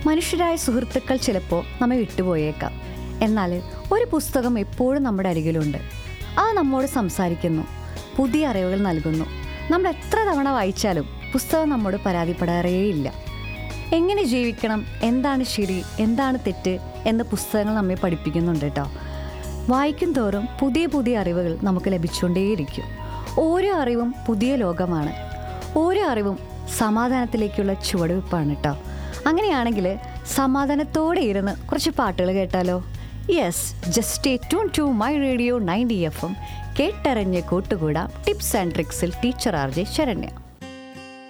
മനുഷ്യരായ സുഹൃത്തുക്കൾ ചിലപ്പോൾ നമ്മെ വിട്ടുപോയേക്കാം എന്നാൽ ഒരു പുസ്തകം എപ്പോഴും നമ്മുടെ അരികിലുണ്ട് അത് നമ്മോട് സംസാരിക്കുന്നു പുതിയ അറിവുകൾ നൽകുന്നു നമ്മൾ എത്ര തവണ വായിച്ചാലും പുസ്തകം നമ്മോട് പരാതിപ്പെടാറേയില്ല എങ്ങനെ ജീവിക്കണം എന്താണ് ശരി എന്താണ് തെറ്റ് എന്ന് പുസ്തകങ്ങൾ നമ്മെ പഠിപ്പിക്കുന്നുണ്ട് കേട്ടോ വായിക്കും തോറും പുതിയ പുതിയ അറിവുകൾ നമുക്ക് ലഭിച്ചുകൊണ്ടേയിരിക്കും ഓരോ അറിവും പുതിയ ലോകമാണ് ഓരോ അറിവും സമാധാനത്തിലേക്കുള്ള ചുവടുവെപ്പാണ് കേട്ടോ അങ്ങനെയാണെങ്കിൽ സമാധാനത്തോടെ ഇരുന്ന് കുറച്ച് പാട്ടുകൾ കേട്ടാലോ yes just tune to my radio ninety FM എം കേട്ടറിഞ്ഞ് കൂട്ടുകൂടാം ടിപ്സ് ആൻഡ് ട്രിക്സിൽ ടീച്ചർ ആർ ജെ ശരണ്യ